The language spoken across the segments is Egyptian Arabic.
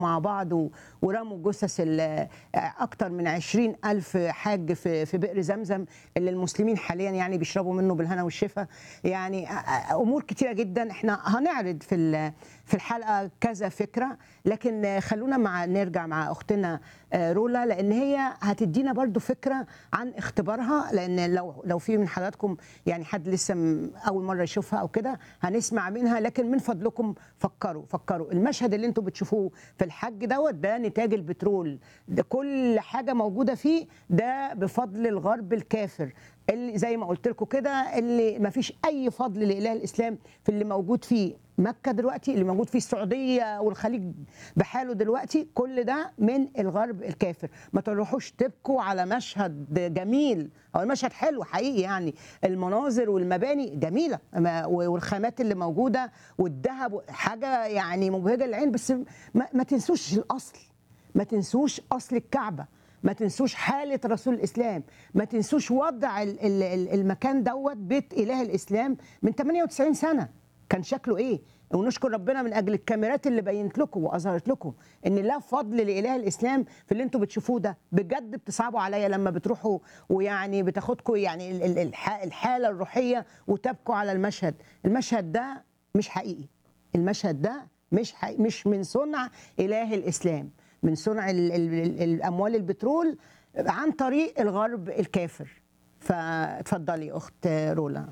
مع بعض و- ورموا جثث ال- اكتر من عشرين الف حاج في في بئر زمزم اللي المسلمين حاليا يعني بيشربوا منه بالهنا والشفا يعني أ- أ- امور كتيره جدا احنا هنعرض في ال- في الحلقه كذا فكره لكن خلونا مع نرجع مع اختنا آه، رولا لان هي هتدينا برضو فكره عن اختبارها لان لو لو في من حضراتكم يعني حد لسه م- اول مره يشوفها او كده هنسمع منها لكن من فضلكم فكروا فكروا المشهد اللي انتم بتشوفوه في الحج دوت ده نتاج البترول ده كل حاجه موجوده فيه ده بفضل الغرب الكافر اللي زي ما قلت لكم كده اللي ما فيش اي فضل لاله الاسلام في اللي موجود فيه مكه دلوقتي اللي موجود فيه السعوديه والخليج بحاله دلوقتي كل ده من الغرب الكافر ما تروحوش تبكوا على مشهد جميل او المشهد حلو حقيقي يعني المناظر والمباني جميله ما- والخامات اللي موجوده والذهب حاجه يعني مبهجه للعين بس ما, ما تنسوش الاصل ما تنسوش اصل الكعبه ما تنسوش حالة رسول الإسلام ما تنسوش وضع ال- ال- ال- المكان دوت بيت إله الإسلام من 98 سنة كان شكله إيه ونشكر ربنا من أجل الكاميرات اللي بينت لكم وأظهرت لكم إن لا فضل لإله الإسلام في اللي أنتوا بتشوفوه ده بجد بتصعبوا عليا لما بتروحوا ويعني بتاخدكم يعني ال- ال- الح- الحالة الروحية وتبكوا على المشهد المشهد ده مش حقيقي المشهد ده مش حقيقي مش من صنع إله الإسلام من صنع ال ال ال الاموال البترول عن طريق الغرب الكافر فاتفضلي اخت رولا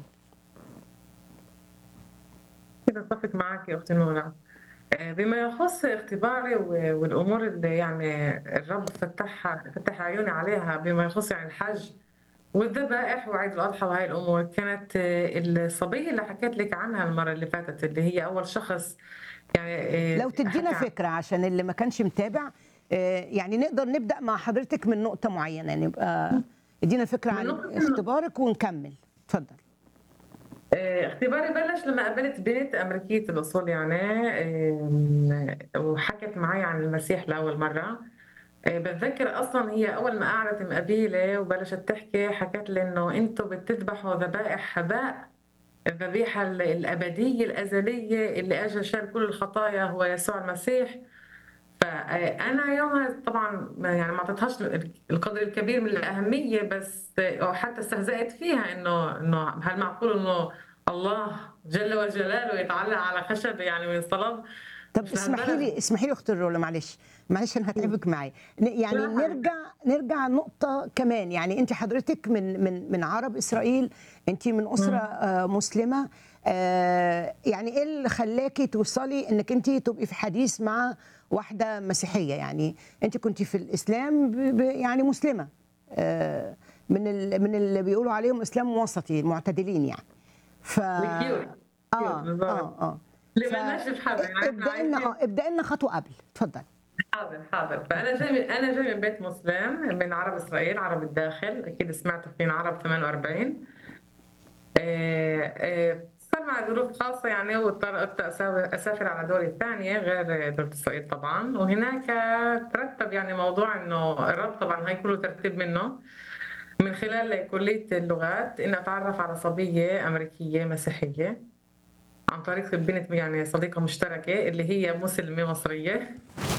كده اتفق معك يا اختي نورا آه، بما يخص اختباري و- والامور اللي يعني الرب فتحها فتح عيوني عليها بما يخص يعني الحج والذبائح وعيد الاضحى وهي الامور كانت آه، الصبيه اللي حكيت لك عنها المره اللي فاتت اللي هي اول شخص يعني آه، لو تدينا حكى- فكره عشان اللي ما كانش متابع آه، يعني نقدر نبدا مع حضرتك من نقطه معينه نبقى ادينا فكره من عن نقطة- اختبارك ونكمل اتفضل آه، اختباري بلش لما قابلت بنت أمريكية الأصول يعني آم، وحكت معي عن المسيح لأول مرة آه، بتذكر أصلا هي أول ما قعدت مقابلة وبلشت تحكي حكت لي إنه أنتوا بتذبحوا ذبائح هباء الذبيحة ال- الأبدية الأزلية اللي أجى شال كل الخطايا هو يسوع المسيح فأنا يومها طبعا ما- يعني ما أعطيتهاش القدر الكبير من الأهمية بس أو حتى استهزأت فيها إنه إنه هل معقول إنه الله جل وجلاله يتعلق على خشب يعني وينصلب طب مش اسمحي لهالدرجة. لي اسمحي لي اخت رولا معلش معلش انا هتعبك معايا ن- يعني لا. نرجع نرجع نقطه كمان يعني انت حضرتك من من من عرب اسرائيل انت من اسره آه مسلمه آه يعني ايه اللي خلاكي توصلي انك انت تبقي في حديث مع واحده مسيحيه يعني انت كنت في الاسلام ب ب يعني مسلمه آه من ال من اللي بيقولوا عليهم اسلام وسطي معتدلين يعني ف الكيوت. اه بالظبط. اه اه اللي ف- مالناش في حدا يعني إحنا ابدا لنا عايزين- اه ابدا لنا خطوه قبل اتفضل حاضر حاضر فانا جاي من انا جاي من بيت مسلم من عرب اسرائيل عرب الداخل اكيد سمعتوا فين عرب 48 آه، آه، صار معي ظروف خاصة يعني واضطريت أسا- أسافر على دولة ثانية غير دولة إسرائيل طبعا وهناك ترتب يعني موضوع إنه الرب طبعا هي كله ترتيب منه من خلال كلية اللغات إني أتعرف على صبية أمريكية مسيحية عن طريق بنت يعني صديقة مشتركة اللي هي مسلمة مصرية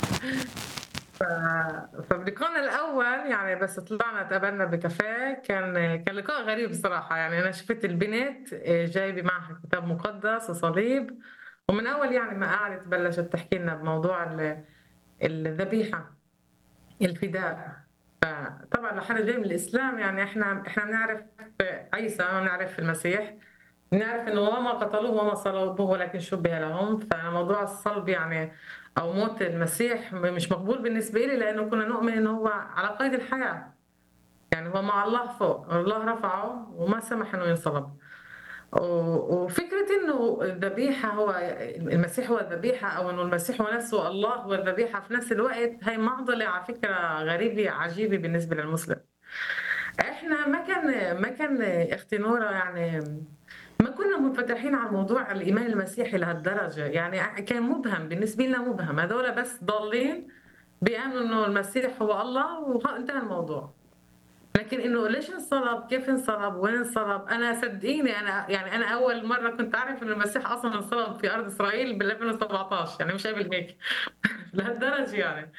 ف... فبلقاءنا الاول يعني بس طلعنا تقابلنا بكافيه كان كان لقاء غريب بصراحه يعني انا شفت البنت جايبه معها كتاب مقدس وصليب ومن اول يعني ما قعدت بلشت تحكي لنا بموضوع ال- الذبيحه الفداء فطبعا لحد جاي من الاسلام يعني احنا احنا بنعرف عيسى ونعرف المسيح بنعرف انه وما قتلوه وما صلبوه ولكن شبه لهم فموضوع الصلب يعني او موت المسيح مش مقبول بالنسبه لي لانه كنا نؤمن انه هو على قيد الحياه يعني هو مع الله فوق الله رفعه وما سمح انه ينصلب و- وفكرة انه الذبيحة هو المسيح هو الذبيحة او انه المسيح هو نفسه الله هو الذبيحة في نفس الوقت هي معضلة على فكرة غريبة عجيبة بالنسبة للمسلم احنا ما كان ما كان اختي نورة يعني ما كنا منفتحين على موضوع الايمان المسيحي لهالدرجة يعني كان مبهم بالنسبة لنا مبهم هذول بس ضالين بيامنوا انه المسيح هو الله وانتهى الموضوع لكن انه ليش انصلب؟ كيف انصلب؟ وين انصلب؟ انا صدقيني انا يعني انا اول مره كنت اعرف انه المسيح اصلا انصلب في ارض اسرائيل بال 2017 يعني مش قبل هيك لهالدرجه يعني